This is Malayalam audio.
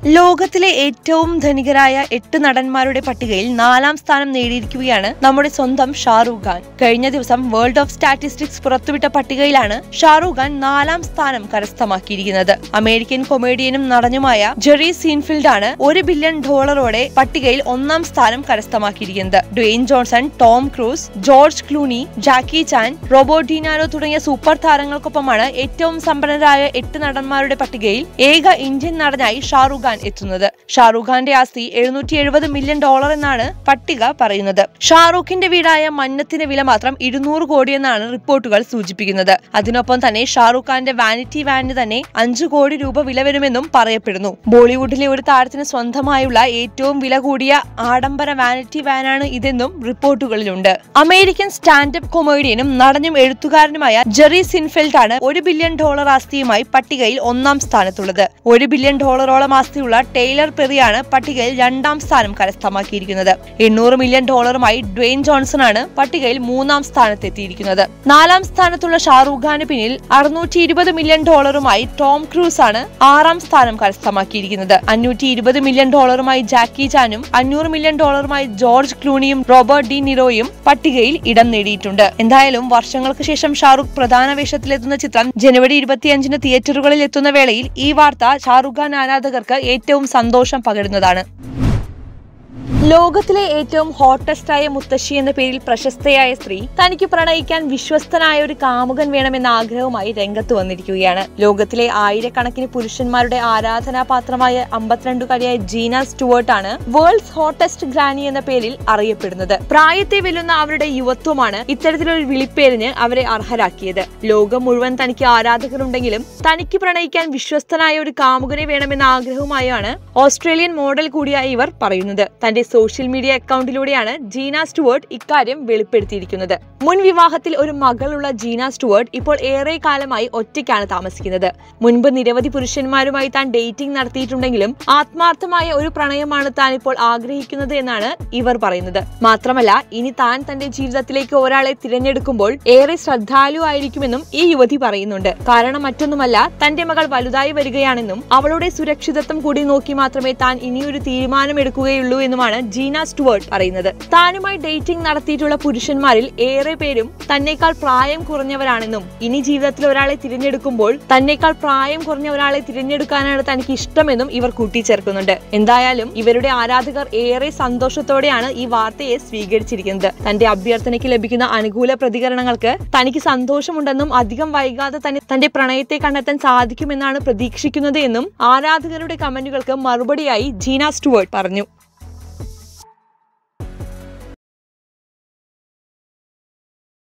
ലോകത്തിലെ ഏറ്റവും ധനികരായ എട്ട് നടന്മാരുടെ പട്ടികയിൽ നാലാം സ്ഥാനം നേടിയിരിക്കുകയാണ് നമ്മുടെ സ്വന്തം ഷാറൂഖ് ഖാൻ കഴിഞ്ഞ ദിവസം വേൾഡ് ഓഫ് സ്റ്റാറ്റിസ്റ്റിക്സ് പുറത്തുവിട്ട പട്ടികയിലാണ് ഷാറൂഖ് ഖാൻ നാലാം സ്ഥാനം കരസ്ഥമാക്കിയിരിക്കുന്നത് അമേരിക്കൻ കൊമേഡിയനും നടനുമായ ജെറി സീൻഫിൽഡ് ആണ് ഒരു ബില്യൺ ഡോളറോടെ പട്ടികയിൽ ഒന്നാം സ്ഥാനം കരസ്ഥമാക്കിയിരിക്കുന്നത് Dwayne Johnson Tom Cruise George Clooney Jackie Chan Robert De Niro തുടങ്ങിയ സൂപ്പർ താരങ്ങൾക്കൊപ്പമാണ് ഏറ്റവും സമ്പന്നരായ എട്ട് നടന്മാരുടെ പട്ടികയിൽ ഏക ഇന്ത്യൻ നടനായി ഷാറൂഖ് ഖാൻ എത്തുന്നത് ഷാറൂഖ് ഖാന്റെ ആസ്തി എഴുന്നൂറ്റി എഴുപത് മില്യൺ ഡോളർ എന്നാണ് പട്ടിക പറയുന്നത് ഷാറൂഖിന്റെ വീടായ മന്നത്തിന്റെ വില മാത്രം ഇരുന്നൂറ് കോടി എന്നാണ് റിപ്പോർട്ടുകൾ സൂചിപ്പിക്കുന്നത് അതിനൊപ്പം തന്നെ ഷാറൂഖ് ഖാന്റെ വാനിറ്റി വാനിന് തന്നെ അഞ്ചു കോടി രൂപ വില വരുമെന്നും പറയപ്പെടുന്നു ബോളിവുഡിലെ ഒരു താരത്തിന് സ്വന്തമായുള്ള ഏറ്റവും വില കൂടിയ ആഡംബര വാനിറ്റി വാനാണ് ഇതെന്നും റിപ്പോർട്ടുകളിലുണ്ട് അമേരിക്കൻ സ്റ്റാൻഡപ്പ് കൊമേഡിയനും നടനും എഴുത്തുകാരനുമായ ജെറി സിൻഫെൽഡ് ആണ് ഒരു ബില്യൺ ഡോളർ ആസ്തിയുമായി പട്ടികയിൽ ഒന്നാം സ്ഥാനത്തുള്ളത് ഒരു ബില്യൺ ഡോളറോളം ആസ്തിയുള്ള ടൈലർ പെറിയാണ് പട്ടികയിൽ രണ്ടാം സ്ഥാനം കരസ്ഥമാക്കിയിരിക്കുന്നത് എണ്ണൂറ് മില്യൺ ഡോളറുമായി ഡ്വെയിൻ ജോൺസൺ ആണ് പട്ടികയിൽ മൂന്നാം സ്ഥാനത്തെത്തിയിരിക്കുന്നത് നാലാം സ്ഥാനത്തുള്ള ഷാറൂഖ് ഖാന് പിന്നിൽ അറുന്നൂറ്റി ഇരുപത് മില്യൺ ഡോളറുമായി ടോം ക്രൂസ് ആണ് ആറാം സ്ഥാനം കരസ്ഥമാക്കിയിരിക്കുന്നത് അഞ്ഞൂറ്റി ഇരുപത് മില്യൺ ഡോളറുമായി ജാക്കി ചാനും അഞ്ഞൂറ് മില്യൺ ഡോളറുമായി ജോർജ് ക്ലൂണിയും റോബർട്ട് ഡി നിറോയും പട്ടികയിൽ ഇടം നേടിയിട്ടുണ്ട് എന്തായാലും വർഷങ്ങൾക്ക് ശേഷം ഷാറൂഖ് പ്രധാന വേഷത്തിലെത്തുന്ന ചിത്രം ജനുവരി ഇരുപത്തിയഞ്ചിന് തിയേറ്ററുകളിൽ എത്തുന്ന വേളയിൽ ഈ വാർത്ത ഷാറൂഖ് ഖാൻ ആരാധകർക്ക് ഏറ്റവും സന്തോഷം പകരുന്നതാണ് ലോകത്തിലെ ഏറ്റവും ഹോട്ടസ്റ്റ് ആയ മുത്തശ്ശി എന്ന പേരിൽ പ്രശസ്തയായ സ്ത്രീ തനിക്ക് പ്രണയിക്കാൻ വിശ്വസ്തനായ ഒരു കാമുകൻ വേണമെന്ന ആഗ്രഹവുമായി രംഗത്ത് വന്നിരിക്കുകയാണ് ലോകത്തിലെ ആയിരക്കണക്കിന് പുരുഷന്മാരുടെ ആരാധനാപാത്രമായ അമ്പത്തിരണ്ടുകാരിയായ ജീന സ്റ്റുവർട്ട് ആണ് വേൾഡ്സ് ഹോട്ടസ്റ്റ് ഗ്രാനി എന്ന പേരിൽ അറിയപ്പെടുന്നത് പ്രായത്തെ വെല്ലുന്ന അവരുടെ യുവത്വമാണ് ഇത്തരത്തിലൊരു വിളിപ്പേരിന് അവരെ അർഹരാക്കിയത് ലോകം മുഴുവൻ തനിക്ക് ആരാധകരുണ്ടെങ്കിലും തനിക്ക് പ്രണയിക്കാൻ വിശ്വസ്തനായ ഒരു കാമുകനെ വേണമെന്ന ആഗ്രഹവുമായാണ് ഓസ്ട്രേലിയൻ മോഡൽ കൂടിയായ ഇവർ പറയുന്നത് തന്റെ സോഷ്യൽ മീഡിയ അക്കൗണ്ടിലൂടെയാണ് ജീന സ്റ്റുവർട്ട് ഇക്കാര്യം വെളിപ്പെടുത്തിയിരിക്കുന്നത് മുൻ വിവാഹത്തിൽ ഒരു മകളുള്ള ജീന സ്റ്റുവർട്ട് ഇപ്പോൾ ഏറെ കാലമായി ഒറ്റയ്ക്കാണ് താമസിക്കുന്നത് മുൻപ് നിരവധി പുരുഷന്മാരുമായി താൻ ഡേറ്റിംഗ് നടത്തിയിട്ടുണ്ടെങ്കിലും ആത്മാർത്ഥമായ ഒരു പ്രണയമാണ് താൻ ഇപ്പോൾ ആഗ്രഹിക്കുന്നത് എന്നാണ് ഇവർ പറയുന്നത് മാത്രമല്ല ഇനി താൻ തന്റെ ജീവിതത്തിലേക്ക് ഒരാളെ തിരഞ്ഞെടുക്കുമ്പോൾ ഏറെ ശ്രദ്ധാലു ആയിരിക്കുമെന്നും ഈ യുവതി പറയുന്നുണ്ട് കാരണം മറ്റൊന്നുമല്ല തന്റെ മകൾ വലുതായി വരികയാണെന്നും അവളുടെ സുരക്ഷിതത്വം കൂടി നോക്കി മാത്രമേ താൻ ഇനിയൊരു തീരുമാനമെടുക്കുകയുള്ളൂ എന്നുമാണ് ജീന സ്റ്റുവർട്ട് പറയുന്നത് താനുമായി ഡേറ്റിംഗ് നടത്തിയിട്ടുള്ള പുരുഷന്മാരിൽ ഏറെ പേരും തന്നേക്കാൾ പ്രായം കുറഞ്ഞവരാണെന്നും ഇനി ജീവിതത്തിൽ ഒരാളെ തിരഞ്ഞെടുക്കുമ്പോൾ തന്നേക്കാൾ പ്രായം കുറഞ്ഞ ഒരാളെ തിരഞ്ഞെടുക്കാനാണ് തനിക്ക് ഇഷ്ടമെന്നും ഇവർ കൂട്ടിച്ചേർക്കുന്നുണ്ട് എന്തായാലും ഇവരുടെ ആരാധകർ ഏറെ സന്തോഷത്തോടെയാണ് ഈ വാർത്തയെ സ്വീകരിച്ചിരിക്കുന്നത് തന്റെ അഭ്യർത്ഥനയ്ക്ക് ലഭിക്കുന്ന അനുകൂല പ്രതികരണങ്ങൾക്ക് തനിക്ക് സന്തോഷമുണ്ടെന്നും അധികം വൈകാതെ തന്നെ തന്റെ പ്രണയത്തെ കണ്ടെത്താൻ സാധിക്കുമെന്നാണ് പ്രതീക്ഷിക്കുന്നത് എന്നും ആരാധകരുടെ കമന്റുകൾക്ക് മറുപടിയായി ജീന സ്റ്റുവർട്ട് പറഞ്ഞു